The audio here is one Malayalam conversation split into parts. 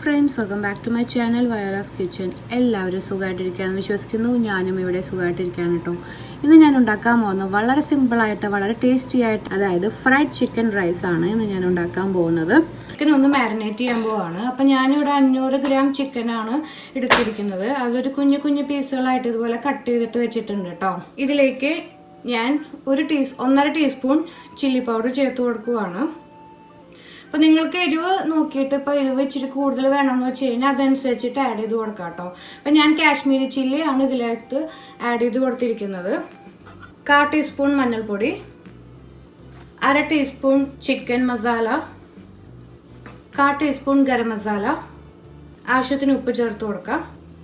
friends welcome back to my channel വയറാസ് കിച്ചൺ എല്ലാവരും സുഖമായിട്ടിരിക്കാമെന്ന് വിശ്വസിക്കുന്നു ഞാനും ഇവിടെ സുഖമായിട്ടിരിക്കുകയാണ് കേട്ടോ ഇന്ന് ഞാൻ ഉണ്ടാക്കാൻ പോകുന്നത് വളരെ സിമ്പിളായിട്ട് വളരെ ടേസ്റ്റി ആയിട്ട് അതായത് ഫ്രൈഡ് ചിക്കൻ റൈസ് ആണ് ഇന്ന് ഞാൻ ഉണ്ടാക്കാൻ പോകുന്നത് ചിക്കൻ ഒന്ന് മാരിനേറ്റ് ചെയ്യാൻ പോവാണ് അപ്പം ഞാനിവിടെ അഞ്ഞൂറ് ഗ്രാം ചിക്കനാണ് എടുത്തിരിക്കുന്നത് അതൊരു കുഞ്ഞു കുഞ്ഞു പീസുകളായിട്ട് ഇതുപോലെ കട്ട് ചെയ്തിട്ട് വെച്ചിട്ടുണ്ട് കേട്ടോ ഇതിലേക്ക് ഞാൻ ഒരു ടീസ് ഒന്നര ടീസ്പൂൺ ചില്ലി പൗഡർ ചേർത്ത് കൊടുക്കുവാണ് അപ്പൊ നിങ്ങൾക്ക് എരിവ് നോക്കിയിട്ട് ഇപ്പൊ എരിവ് ഇച്ചിരി കൂടുതൽ വേണമെന്ന് വെച്ച് കഴിഞ്ഞാൽ അതനുസരിച്ചിട്ട് ആഡ് ചെയ്ത് കൊടുക്കാം കേട്ടോ അപ്പൊ ഞാൻ കാശ്മീരി ചില്ലി ആണ് ഇതിനകത്ത് ആഡ് ചെയ്ത് കൊടുത്തിരിക്കുന്നത് കാ ടീസ്പൂൺ മഞ്ഞൾപ്പൊടി അര ടീസ്പൂൺ ചിക്കൻ മസാല കാ ടീസ്പൂൺ ഗരം മസാല ആവശ്യത്തിന് ഉപ്പ് ചേർത്ത് കൊടുക്കാം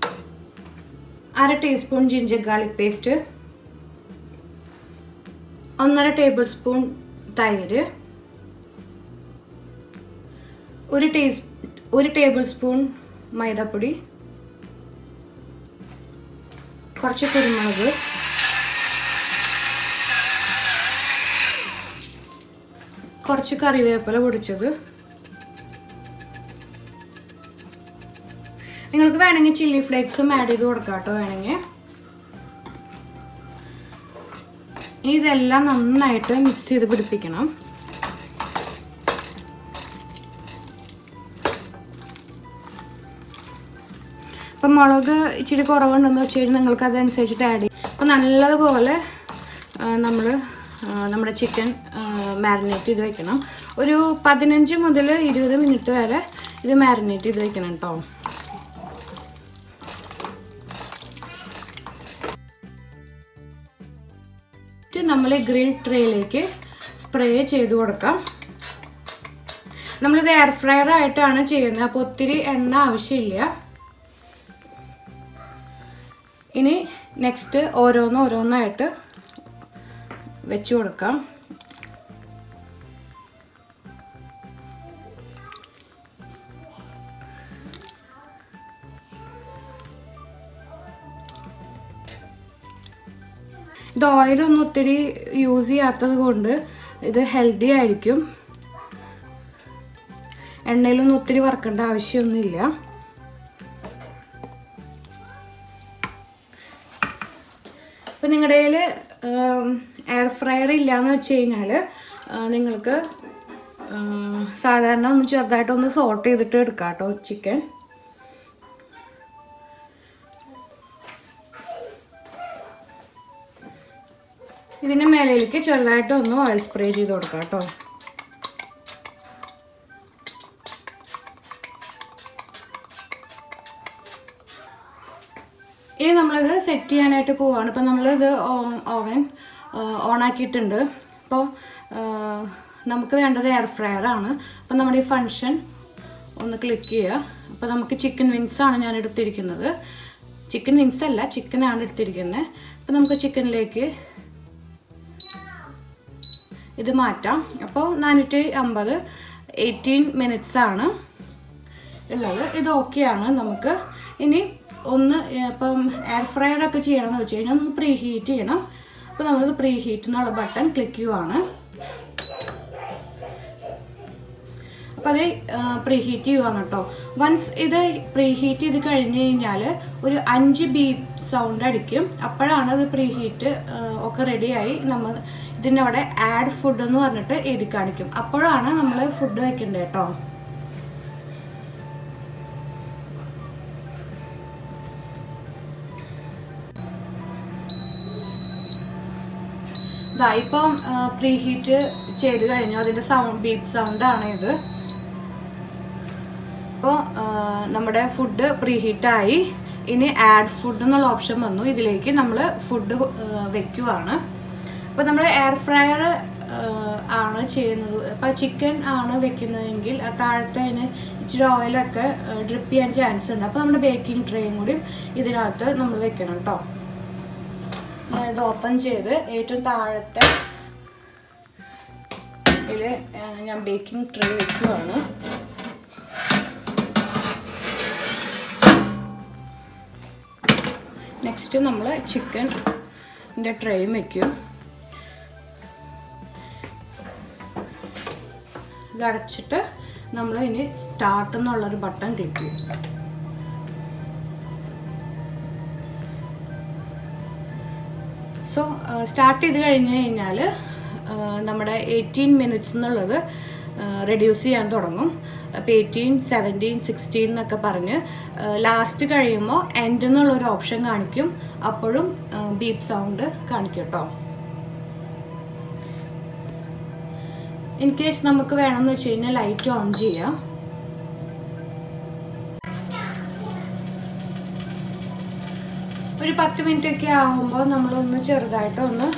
അര ടീസ്പൂൺ ജിഞ്ചർ ഗാർലിക് പേസ്റ്റ് ഒന്നര ടേബിൾ സ്പൂൺ തൈര് ഒരു ടീസ് ഒരു ടേബിൾ സ്പൂൺ മൈദപ്പൊടി കുറച്ച് കുരുമുളക് കുറച്ച് കറിവേപ്പില പൊടിച്ചത് നിങ്ങൾക്ക് വേണമെങ്കിൽ ചില്ലി ഫ്ലേക്സും ആഡ് ചെയ്ത് കൊടുക്കാം കേട്ടോ വേണമെങ്കിൽ ഇനി ഇതെല്ലാം നന്നായിട്ട് മിക്സ് ചെയ്ത് പിടിപ്പിക്കണം അപ്പം മുളക് ഇച്ചിരി കുറവുണ്ടെന്ന് വെച്ച് കഴിഞ്ഞാൽ നിങ്ങൾക്ക് അതനുസരിച്ചിട്ട് ആഡ് ചെയ്യും അപ്പോൾ നല്ലതുപോലെ നമ്മൾ നമ്മുടെ ചിക്കൻ മാരിനേറ്റ് ചെയ്ത് വെക്കണം ഒരു പതിനഞ്ച് മുതൽ ഇരുപത് മിനിറ്റ് വരെ ഇത് മാരിനേറ്റ് ചെയ്ത് വെക്കണം കേട്ടോ നമ്മൾ ഗ്രിൽ ട്രേയിലേക്ക് സ്പ്രേ ചെയ്ത് കൊടുക്കാം നമ്മളിത് എയർ ഫ്രയർ ആയിട്ടാണ് ചെയ്യുന്നത് അപ്പോൾ ഒത്തിരി എണ്ണ ആവശ്യമില്ല ഇനി നെക്സ്റ്റ് ഓരോന്ന് ഓരോന്നായിട്ട് വെച്ച് കൊടുക്കാം ഇത് ഓയിലൊന്നും ഒത്തിരി യൂസ് ചെയ്യാത്തത് കൊണ്ട് ഇത് ഹെൽത്തി ആയിരിക്കും എണ്ണയിലൊന്നും ഒത്തിരി വറക്കേണ്ട ആവശ്യമൊന്നുമില്ല ഇപ്പം നിങ്ങളുടെ കയ്യിൽ എയർ ഫ്രയർ ഇല്ലയെന്ന് വെച്ച് കഴിഞ്ഞാൽ നിങ്ങൾക്ക് സാധാരണ ഒന്ന് ചെറുതായിട്ടൊന്ന് സോട്ട് ചെയ്തിട്ട് എടുക്കാം കേട്ടോ ചിക്കൻ ഇതിൻ്റെ മേലേക്ക് ചെറുതായിട്ട് ഒന്ന് ഓയിൽ സ്പ്രേ ചെയ്ത് കൊടുക്കാം കേട്ടോ ഇനി നമ്മളിത് സെറ്റ് ചെയ്യാനായിട്ട് പോവാണ് ഇപ്പം നമ്മളിത് ഓവൻ ഓണാക്കിയിട്ടുണ്ട് അപ്പോൾ നമുക്ക് വേണ്ടത് എയർ ഫ്രയർ ആണ് അപ്പം നമ്മുടെ ഈ ഫങ്ഷൻ ഒന്ന് ക്ലിക്ക് ചെയ്യുക അപ്പോൾ നമുക്ക് ചിക്കൻ വിങ്സ് ആണ് ഞാൻ എടുത്തിരിക്കുന്നത് ചിക്കൻ വിങ്സ് അല്ല ചിക്കനാണ് എടുത്തിരിക്കുന്നത് അപ്പോൾ നമുക്ക് ചിക്കനിലേക്ക് ഇത് മാറ്റാം അപ്പോൾ നാനൂറ്റി അമ്പത് എയ്റ്റീൻ മിനിറ്റ്സ് ആണ് ഉള്ളത് ഇത് ഓക്കെയാണ് നമുക്ക് ഇനി ഒന്ന് ഇപ്പം എയർ ഫ്രയർ ഒക്കെ ചെയ്യണമെന്ന് വെച്ച് കഴിഞ്ഞാൽ ഒന്ന് പ്രീ ഹീറ്റ് ചെയ്യണം അപ്പോൾ നമ്മളിത് പ്രീ ഹീറ്റ് എന്നുള്ള ബട്ടൺ ക്ലിക്ക് ചെയ്യുവാണ് അപ്പോൾ അത് പ്രീ ഹീറ്റ് ചെയ്യുവാണ് കേട്ടോ വൺസ് ഇത് പ്രീ ഹീറ്റ് ചെയ്ത് കഴിഞ്ഞ് കഴിഞ്ഞാൽ ഒരു അഞ്ച് ബീപ്പ് സൗണ്ട് അടിക്കും അപ്പോഴാണ് ഇത് പ്രീ ഹീറ്റ് ഒക്കെ റെഡിയായി നമ്മൾ ഇതിൻ്റെ അവിടെ ആഡ് ഫുഡ് എന്ന് പറഞ്ഞിട്ട് എഴുതി കാണിക്കും അപ്പോഴാണ് നമ്മൾ ഫുഡ് വെക്കേണ്ടത് കേട്ടോ ഇതാ ഇപ്പം പ്രീ ഹീറ്റ് ചെയ്ത് കഴിഞ്ഞു അതിൻ്റെ സൗണ്ട് ബീപ്പ് സൗണ്ട് ആണ് ഇത് അപ്പോൾ നമ്മുടെ ഫുഡ് പ്രീ ഹീറ്റായി ഇനി ആഡ് ഫുഡ് എന്നുള്ള ഓപ്ഷൻ വന്നു ഇതിലേക്ക് നമ്മൾ ഫുഡ് വെക്കുവാണ് അപ്പോൾ നമ്മൾ എയർ ഫ്രയർ ആണ് ചെയ്യുന്നത് അപ്പോൾ ചിക്കൻ ആണ് വെക്കുന്നതെങ്കിൽ താഴത്തെ അതിന് ഇച്ചിരി ഓയിലൊക്കെ ഡ്രിപ്പ് ചെയ്യാൻ ചാൻസ് ഉണ്ട് അപ്പോൾ നമ്മുടെ ബേക്കിംഗ് ട്രേയും കൂടി ഇതിനകത്ത് നമ്മൾ വെക്കണം കേട്ടോ ഇത് ഓപ്പൺ ചെയ്ത് ഏറ്റവും താഴത്തെ ഇതിൽ ഞാൻ ബേക്കിംഗ് ട്രേ വെക്കുവാണ് നെക്സ്റ്റ് നമ്മൾ ചിക്കൻ്റെ ട്രേയും വെക്കും ഇത് അടച്ചിട്ട് നമ്മൾ ഇനി സ്റ്റാർട്ട് എന്നുള്ളൊരു ബട്ടൺ ക്ലിക്ക് ചെയ്യും സോ സ്റ്റാർട്ട് ചെയ്ത് കഴിഞ്ഞ് കഴിഞ്ഞാൽ നമ്മുടെ എയ്റ്റീൻ മിനിറ്റ്സ് എന്നുള്ളത് റെഡ്യൂസ് ചെയ്യാൻ തുടങ്ങും അപ്പോൾ എയ്റ്റീൻ സെവൻറ്റീൻ സിക്സ്റ്റീൻ എന്നൊക്കെ പറഞ്ഞ് ലാസ്റ്റ് കഴിയുമ്പോൾ എൻഡ് എന്നുള്ളൊരു ഓപ്ഷൻ കാണിക്കും അപ്പോഴും ബീപ്പ് സൗണ്ട് കാണിക്കും കേട്ടോ ഇൻ കേസ് നമുക്ക് വേണമെന്ന് വെച്ച് കഴിഞ്ഞാൽ ലൈറ്റ് ഓൺ ചെയ്യാം ഒരു പത്ത് മിനിറ്റ് ഒക്കെ ആകുമ്പോൾ നമ്മളൊന്ന് ചെറുതായിട്ട് ഒന്ന്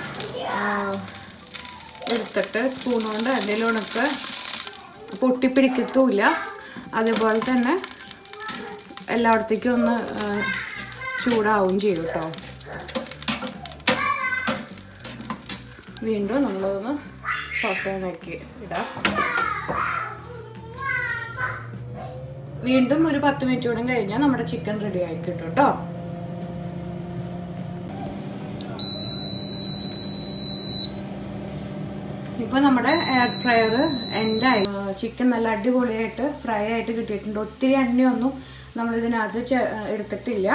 എടുത്തിട്ട് സ്പൂൺ കൊണ്ട് എന്തെങ്കിലും ഉണക്ക് പൊട്ടിപ്പിടിക്കത്തുമില്ല അതേപോലെ തന്നെ എല്ലായിടത്തേക്കും ഒന്ന് ചൂടാവും ചെയ്യും കേട്ടോ വീണ്ടും നമ്മളൊന്ന് സോഫേനാക്കി ഇടാം വീണ്ടും ഒരു പത്ത് മിനിറ്റ് കൂടെ കഴിഞ്ഞാൽ നമ്മുടെ ചിക്കൻ റെഡി ആയി കിട്ടും കേട്ടോ ഇപ്പോൾ നമ്മുടെ എയർ ഫ്രയർ എൻഡായി ചിക്കൻ നല്ല അടിപൊളിയായിട്ട് ഫ്രൈ ആയിട്ട് കിട്ടിയിട്ടുണ്ട് ഒത്തിരി എണ്ണയൊന്നും നമ്മൾ ഇതിനകത്ത് എടുത്തിട്ടില്ല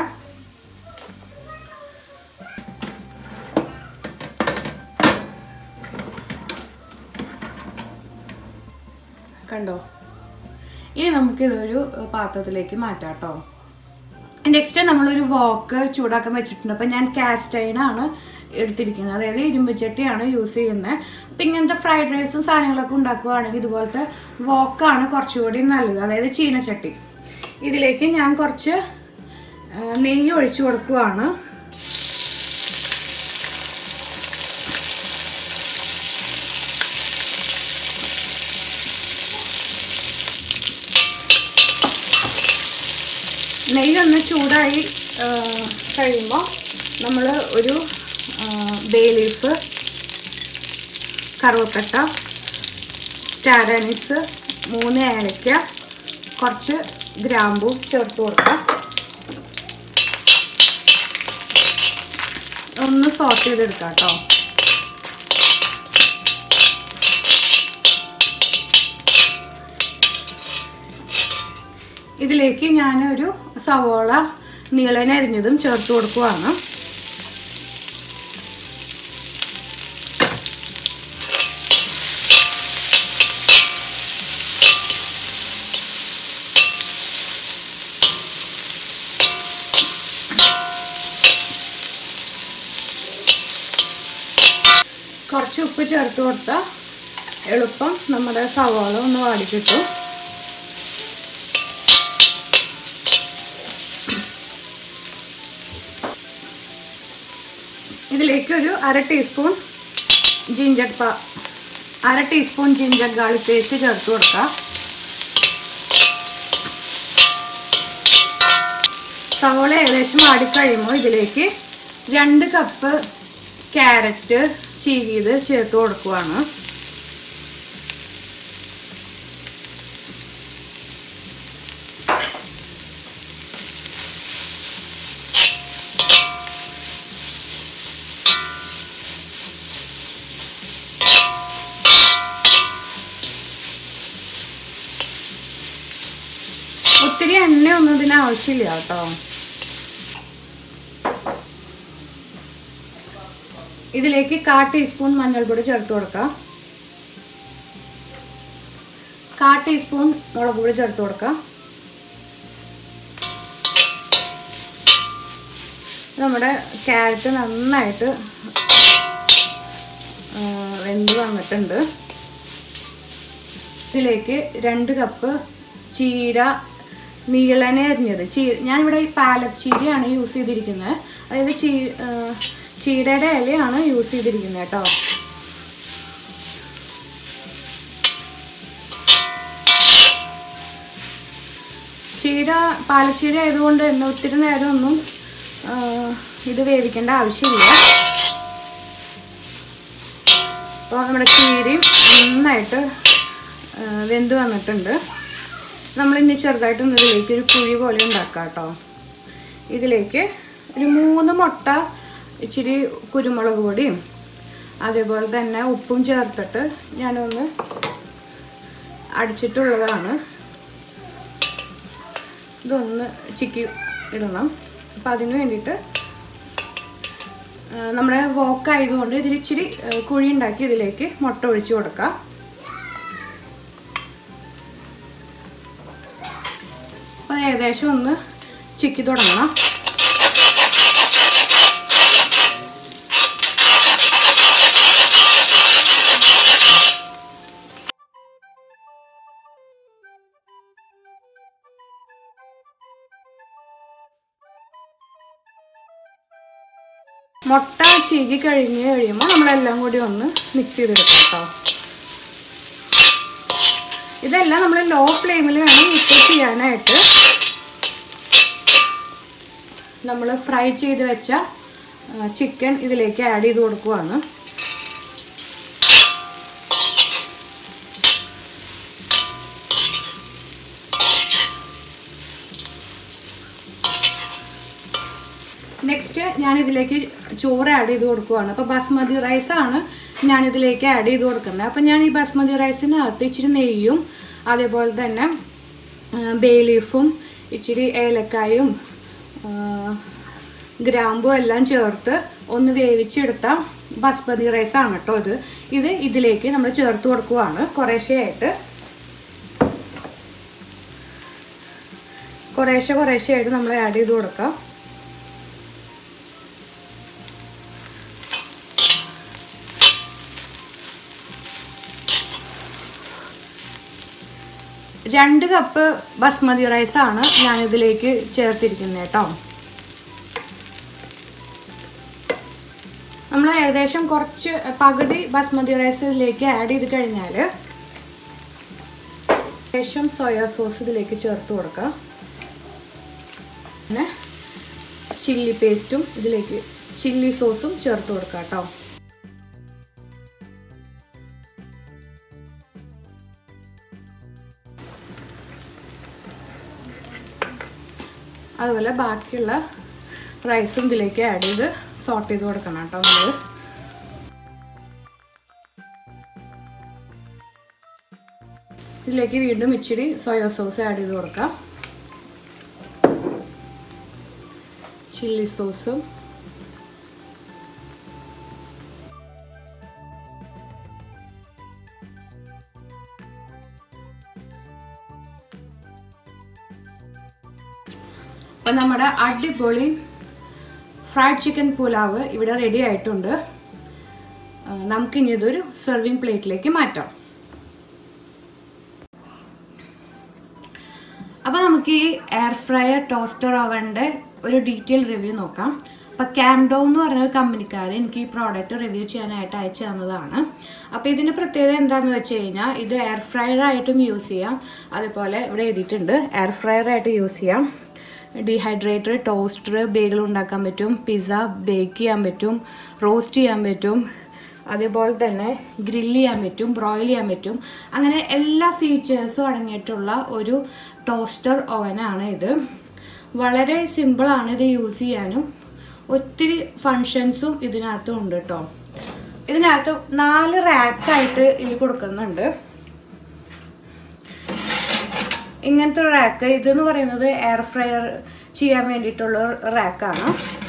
കണ്ടോ ഇനി നമുക്കിതൊരു പാത്രത്തിലേക്ക് മാറ്റാം കേട്ടോ നെക്സ്റ്റ് നമ്മളൊരു വോക്ക് ചൂടാക്കാൻ വെച്ചിട്ടുണ്ട് അപ്പം ഞാൻ കാസ്റ്റ് അയണാണ് എടുത്തിരിക്കുന്നത് അതായത് ഇരുമ്പ് ചട്ടിയാണ് യൂസ് ചെയ്യുന്നത് അപ്പം ഇങ്ങനത്തെ ഫ്രൈഡ് റൈസും സാധനങ്ങളൊക്കെ ഉണ്ടാക്കുകയാണെങ്കിൽ ഇതുപോലത്തെ വോക്കാണ് കുറച്ചുകൂടി നല്ലത് അതായത് ചീനച്ചട്ടി ഇതിലേക്ക് ഞാൻ കുറച്ച് നെയ്യ് ഒഴിച്ചു കൊടുക്കുകയാണ് നെയ്യൊന്ന് ചൂടായി കഴിയുമ്പോൾ നമ്മൾ ഒരു ബേ ലീഫ് കറുവപ്പട്ട സ്റ്റാർ അനീസ് മൂന്ന് ഏലക്ക കുറച്ച് ഗ്രാമ്പൂ ചേർത്ത് കൊടുക്കാം ഒന്ന് സോട്ട് ചെയ്തെടുക്കാം കേട്ടോ ഇതിലേക്ക് ഞാൻ ഒരു സവോള നീളനരിഞ്ഞതും ചേർത്ത് കൊടുക്കുവാണ് കുറച്ച് ഉപ്പ് ചേർത്ത് കൊടുത്താൽ എളുപ്പം നമ്മുടെ സവാള ഒന്ന് വാടിക്കിട്ടും ഇതിലേക്ക് ഒരു അര ടീസ്പൂൺ ജിഞ്ചർ പ അര ടീസ്പൂൺ ജിഞ്ചർ ഗാർലിക് പേസ്റ്റ് ചേർത്ത് കൊടുക്കാം സവോള ഏകദേശം ആടിക്കഴിയുമ്പോൾ ഇതിലേക്ക് രണ്ട് കപ്പ് ക്യാരറ്റ് ചീകിയത് ചേർത്ത് കൊടുക്കുവാണ് ഒത്തിരി എണ്ണയൊന്നും ഇതിന് ആവശ്യമില്ല കേട്ടോ ഇതിലേക്ക് കാ ടീസ്പൂൺ മഞ്ഞൾപ്പൊടി ചേർത്ത് കൊടുക്കാം കാ ടീസ്പൂൺ മുളക് പൊടി ചേർത്ത് കൊടുക്കാം നമ്മുടെ ക്യാരറ്റ് നന്നായിട്ട് ആ, വെന്ത് വന്നിട്ടുണ്ട് ഇതിലേക്ക് രണ്ട് കപ്പ് ചീര നീളനെ അരിഞ്ഞത് ചീ ഞാനിവിടെ ഈ പാലക് ചീരയാണ് യൂസ് ചെയ്തിരിക്കുന്നത് അതായത് ചീ ആ, ചീരയുടെ ഇലയാണ് യൂസ് ചെയ്തിരിക്കുന്നത് കേട്ടോ ചീര പാലച്ചീര ആയതുകൊണ്ട് തന്നെ ഒത്തിരി നേരമൊന്നും ആ, ഇത് വേവിക്കേണ്ട ആവശ്യമില്ല അപ്പോൾ നമ്മുടെ ചീരയും നന്നായിട്ട് ആ, വെന്ത് വന്നിട്ടുണ്ട് നമ്മളിനി ചെറുതായിട്ട് ഒന്ന് ഇതിലേക്ക് ഒരു കുഴി പോലെ ഉണ്ടാക്കാം കേട്ടോ ഇതിലേക്ക് ഒരു മൂന്ന് മുട്ട ഇച്ചിരി കുരുമുളക് പൊടിയും അതേപോലെ തന്നെ ഉപ്പും ചേർത്തിട്ട് ഞാനൊന്ന് അടിച്ചിട്ടുള്ളതാണ് ഇതൊന്ന് ചിക്കി ഇടണം അപ്പം അതിന് വേണ്ടിയിട്ട് ആ, നമ്മുടെ വോക്കായതുകൊണ്ട് ഇതിൽ ഇച്ചിരി ആ, കുഴി ഉണ്ടാക്കി ഇതിലേക്ക് മുട്ട ഒഴിച്ചു കൊടുക്കാം അപ്പോൾ അത് ഏകദേശം ഒന്ന് ചിക്കി തുടങ്ങണം മുട്ട ചീകി കഴിഞ്ഞ് കഴിയുമ്പോൾ നമ്മളെല്ലാം കൂടി ഒന്ന് മിക്സ് ചെയ്തെടുക്കാം കേട്ടോ ഇതെല്ലാം നമ്മൾ ലോ ഫ്ലെയിമിൽ വേണം മിക്സ് ചെയ്യാനായിട്ട് നമ്മൾ ഫ്രൈ ചെയ്ത് വെച്ച ചിക്കൻ ഇതിലേക്ക് ആഡ് ചെയ്ത് കൊടുക്കുവാണ് നെക്സ്റ്റ് ഞാൻ ഇതിലേക്ക് ചോറ് ആഡ് ചെയ്ത് കൊടുക്കുവാണ് അപ്പോൾ ബസ്മതി റൈസാണ് ഞാൻ ഇതിലേക്ക് ആഡ് ചെയ്ത് കൊടുക്കുന്നത് അപ്പോൾ ഞാൻ ഈ ബസ്മതി റൈസിനകത്ത് ഇച്ചിരി നെയ്യും അതേപോലെ തന്നെ ബേ ലീഫും ഇച്ചിരി ഏലക്കായും ആ, ഗ്രാമ്പും എല്ലാം ചേർത്ത് ഒന്ന് വേവിച്ചെടുത്ത ബസ്മതി റൈസാണ് കേട്ടോ ഇത് ഇത് ഇതിലേക്ക് നമ്മൾ ചേർത്ത് കൊടുക്കുവാണ് കുറേശ്ശെയായിട്ട് കുറേശ്ശെ കുറേശ്ശെയായിട്ട് നമ്മൾ ആഡ് ചെയ്ത് കൊടുക്കാം രണ്ട് കപ്പ് ബസ്മതി റൈസാണ് ഞാൻ ഇതിലേക്ക് ചേർത്തിരിക്കുന്നത് കേട്ടോ നമ്മൾ ഏകദേശം കുറച്ച് പകുതി ബസ്മതി റൈസ് ഇതിലേക്ക് ആഡ് ചെയ്ത് കഴിഞ്ഞാൽ ശേഷം സോയാ സോസ് ഇതിലേക്ക് ചേർത്ത് കൊടുക്കുക പിന്നെ ചില്ലി പേസ്റ്റും ഇതിലേക്ക് ചില്ലി സോസും ചേർത്ത് കൊടുക്കുക കേട്ടോ അതുപോലെ ബാക്കിയുള്ള റൈസും ഇതിലേക്ക് ആഡ് ചെയ്ത് സോട്ട് ചെയ്ത് കൊടുക്കണം കേട്ടോ നമ്മൾ ഇതിലേക്ക് വീണ്ടും ഇച്ചിരി സോയ സോസ് ആഡ് ചെയ്ത് കൊടുക്കാം ചില്ലി സോസും അപ്പം നമ്മുടെ അടിപൊളി ഫ്രൈഡ് ചിക്കൻ പുലാവ് ഇവിടെ റെഡി ആയിട്ടുണ്ട് ആ, നമുക്കിനി ഇതൊരു സെർവിങ് പ്ലേറ്റിലേക്ക് മാറ്റാം അപ്പോൾ നമുക്ക് ഈ എയർ ഫ്രയർ ടോസ്റ്റർ ഓവൻ്റെ ഒരു ഡീറ്റെയിൽ റിവ്യൂ നോക്കാം അപ്പോൾ ക്യാംഡോ എന്ന് പറഞ്ഞ കമ്പനിക്കാർ എനിക്ക് ഈ പ്രോഡക്റ്റ് റിവ്യൂ ചെയ്യാനായിട്ട് അയച്ചു തന്നതാണ് അപ്പോൾ ഇതിൻ്റെ പ്രത്യേകത എന്താണെന്ന് വെച്ച് കഴിഞ്ഞാൽ ഇത് എയർ ഫ്രയർ ആയിട്ടും യൂസ് ചെയ്യാം അതുപോലെ ഇവിടെ എഴുതിയിട്ടുണ്ട് എയർ ഫ്രയർ ആയിട്ട് യൂസ് ചെയ്യാം ഡീഹൈഡ്രേറ്റർ ടോസ്റ്റർ ബേഗിൾ ഉണ്ടാക്കാൻ പറ്റും പിസ്സ ബേക്ക് ചെയ്യാൻ പറ്റും റോസ്റ്റ് ചെയ്യാൻ പറ്റും അതേപോലെ തന്നെ ഗ്രില്ല് ചെയ്യാൻ പറ്റും ബ്രോയിൽ ചെയ്യാൻ പറ്റും അങ്ങനെ എല്ലാ ഫീച്ചേഴ്സും അടങ്ങിയിട്ടുള്ള ഒരു ടോസ്റ്റർ ഓവനാണ് ഇത് വളരെ സിമ്പിളാണ് ഇത് യൂസ് ചെയ്യാനും ഒത്തിരി ഫങ്ഷൻസും ഇതിനകത്തും ഉണ്ട് കേട്ടോ ഇതിനകത്ത് നാല് റാക്കായിട്ട് ഇതിൽ കൊടുക്കുന്നുണ്ട് ഇങ്ങനത്തെ ഒരു റാക്ക് ഇതെന്ന് പറയുന്നത് എയർ ഫ്രയർ ചെയ്യാൻ വേണ്ടിയിട്ടുള്ള റാക്കാണ്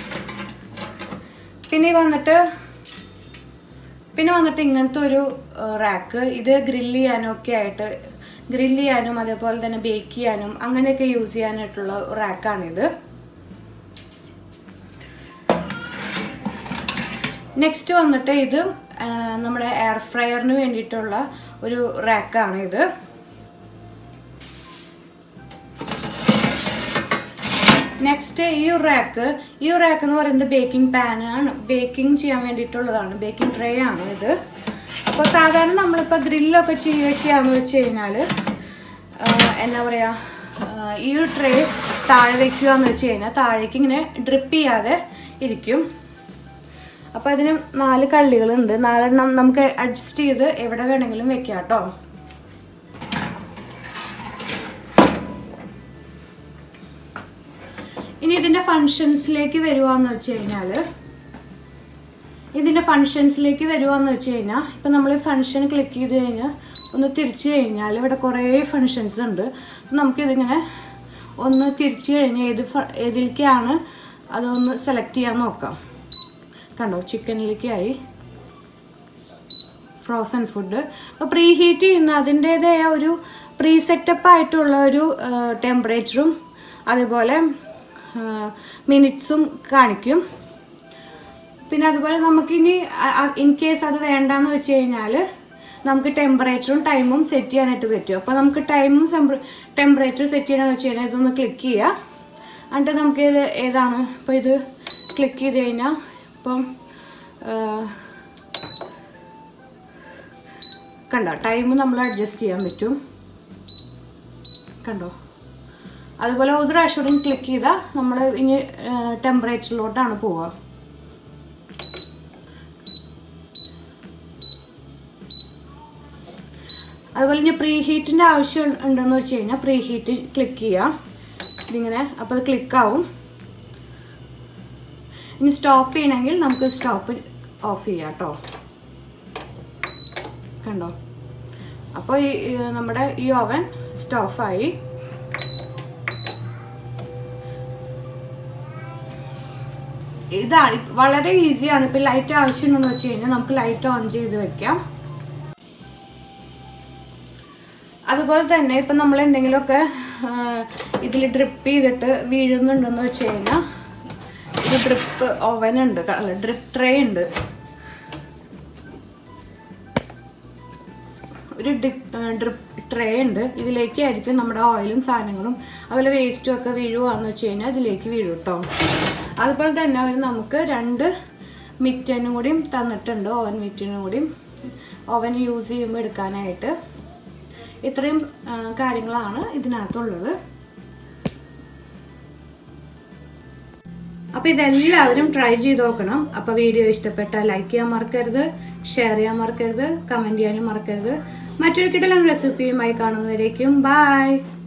പിന്നെ വന്നിട്ട് പിന്നെ വന്നിട്ട് ഇങ്ങനത്തെ ഒരു റാക്ക് ഇത് ഗ്രില്ല് ചെയ്യാനും ഒക്കെ ആയിട്ട് ഗ്രില്ല് ചെയ്യാനും അതേപോലെ തന്നെ ബേക്ക് ചെയ്യാനും അങ്ങനെയൊക്കെ യൂസ് ചെയ്യാനായിട്ടുള്ള റാക്കാണിത് നെക്സ്റ്റ് വന്നിട്ട് ഇത് ആ, നമ്മുടെ എയർ ഫ്രയറിന് വേണ്ടിയിട്ടുള്ള ഒരു റാക്കാണ് ഇത് നെക്സ്റ്റ് ഈ ഒരു റാക്ക് ഈ ഒരു റാക്ക് എന്ന് പറയുന്നത് ബേക്കിംഗ് പാൻ ആണ് ബേക്കിംഗ് ചെയ്യാൻ വേണ്ടിയിട്ടുള്ളതാണ് ബേക്കിംഗ് ട്രേ ആണ് ഇത് അപ്പോൾ സാധാരണ നമ്മളിപ്പോൾ ഗ്രില്ലൊക്കെ ചെയ്യുകയാണെന്ന് വെച്ച് കഴിഞ്ഞാൽ എന്താ പറയുക ഈ ഒരു ട്രേ താഴെ വെക്കുക എന്ന് വെച്ച് കഴിഞ്ഞാൽ താഴേക്ക് ഇങ്ങനെ ഡ്രിപ്പ് ചെയ്യാതെ ഇരിക്കും അപ്പോൾ അതിന് നാല് കള്ളികളുണ്ട് നാലെണ്ണം നമുക്ക് അഡ്ജസ്റ്റ് ചെയ്ത് എവിടെ വേണമെങ്കിലും വെക്കാം കേട്ടോ ഇനി ഇതിൻ്റെ ഫങ്ഷൻസിലേക്ക് വരുവാന്ന് വെച്ച് കഴിഞ്ഞാൽ ഇതിൻ്റെ ഫങ്ഷൻസിലേക്ക് വരുവാന്ന് വെച്ച് കഴിഞ്ഞാൽ ഇപ്പം നമ്മൾ ഫങ്ഷൻ ക്ലിക്ക് ചെയ്ത് കഴിഞ്ഞാൽ ഒന്ന് തിരിച്ചു കഴിഞ്ഞാൽ ഇവിടെ കുറേ ഫങ്ഷൻസ് ഉണ്ട് നമുക്കിതിങ്ങനെ ഒന്ന് തിരിച്ചു കഴിഞ്ഞാൽ ഏത് ഫ- ഏതിലേക്കാണ് അതൊന്ന് സെലക്ട് ചെയ്യാൻ നോക്കാം കണ്ടോ ചിക്കനിലേക്കായി ഫ്രോസൺ ഫുഡ് അപ്പോൾ പ്രീ ഹീറ്റ് ചെയ്യുന്ന അതിൻ്റേതായ ഒരു പ്രീ സെറ്റപ്പ് ആയിട്ടുള്ള ഒരു ടെമ്പറേച്ചറും അതുപോലെ മിനിറ്റ്സും കാണിക്കും പിന്നെ അതുപോലെ നമുക്കിനി ഇൻ കേസ് അത് വേണ്ടാന്ന് വെച്ച് കഴിഞ്ഞാൽ നമുക്ക് ടെമ്പറേച്ചറും ടൈമും സെറ്റ് ചെയ്യാനായിട്ട് പറ്റും അപ്പോൾ നമുക്ക് ടൈമും ടെമ്പറേച്ചർ സെറ്റ് ചെയ്യണമെന്ന് വെച്ച് കഴിഞ്ഞാൽ ഇതൊന്ന് ക്ലിക്ക് ചെയ്യുക എന്നിട്ട് നമുക്ക് ഇത് ഏതാണ് ഇപ്പോൾ ഇത് ക്ലിക്ക് ചെയ്ത് കഴിഞ്ഞാൽ ഇപ്പം ആ, കണ്ടോ ടൈം നമ്മൾ അഡ്ജസ്റ്റ് ചെയ്യാൻ പറ്റും കണ്ടോ അതുപോലെ ഒരു പ്രാവശ്യം കൂടി ക്ലിക്ക് ചെയ്താൽ നമ്മൾ ഇനി ടെമ്പറേച്ചറിലോട്ടാണ് പോവുക അതുപോലെ ഇനി പ്രീ ഹീറ്റിൻ്റെ ആവശ്യം ഉണ്ടെന്ന് വെച്ച് കഴിഞ്ഞാൽ പ്രീ ഹീറ്റ് ക്ലിക്ക് ചെയ്യാം ഇതിങ്ങനെ അപ്പോൾ അത് ക്ലിക്കാവും ഇനി സ്റ്റോപ്പ് ചെയ്യണമെങ്കിൽ നമുക്ക് സ്റ്റോപ്പ് ഓഫ് ചെയ്യാം കേട്ടോ കണ്ടോ അപ്പോൾ ഈ ഈ നമ്മുടെ ഈ ഓവൻ സ്റ്റോഫായി ഇതാണ് വളരെ ഈസിയാണ് ഇപ്പം ലൈറ്റ് ആവശ്യമുണ്ടെന്ന് വെച്ച് കഴിഞ്ഞാൽ നമുക്ക് ലൈറ്റ് ഓൺ ചെയ്ത് വെക്കാം അതുപോലെ തന്നെ ഇപ്പം നമ്മൾ എന്തെങ്കിലുമൊക്കെ ഇതിൽ ഡ്രിപ്പ് ചെയ്തിട്ട് വീഴുന്നുണ്ടെന്ന് വെച്ച് കഴിഞ്ഞാൽ ഇത് ഡ്രിപ്പ് ഓവൻ ഉണ്ട് ഡ്രിപ്പ് ട്രേ ഉണ്ട് ഒരു ഡ്രിപ്പ് ട്രേ ഉണ്ട് ഇതിലേക്കായിരിക്കും നമ്മുടെ ഓയിലും സാധനങ്ങളും അതുപോലെ വേസ്റ്റും ഒക്കെ വീഴുവാന്ന് വെച്ച് കഴിഞ്ഞാൽ ഇതിലേക്ക് വീഴും കേട്ടോ അതുപോലെ തന്നെ അവർ നമുക്ക് രണ്ട് മിറ്റനും കൂടിയും തന്നിട്ടുണ്ട് ഓവൻ മിറ്റനും കൂടിയും ഓവൻ യൂസ് ചെയ്യുമ്പോൾ എടുക്കാനായിട്ട് ഇത്രയും ആ, കാര്യങ്ങളാണ് ഇതിനകത്തുള്ളത് അപ്പോൾ ഇതെല്ലാവരും ട്രൈ ചെയ്ത് നോക്കണം അപ്പോൾ വീഡിയോ ഇഷ്ടപ്പെട്ടാൽ ലൈക്ക് ചെയ്യാൻ മറക്കരുത് ഷെയർ ചെയ്യാൻ മറക്കരുത് കമൻറ്റ് ചെയ്യാനും മറക്കരുത് മറ്റൊരു കിടലം റെസിപ്പിയുമായി കാണുന്നവരേക്കും ബൈ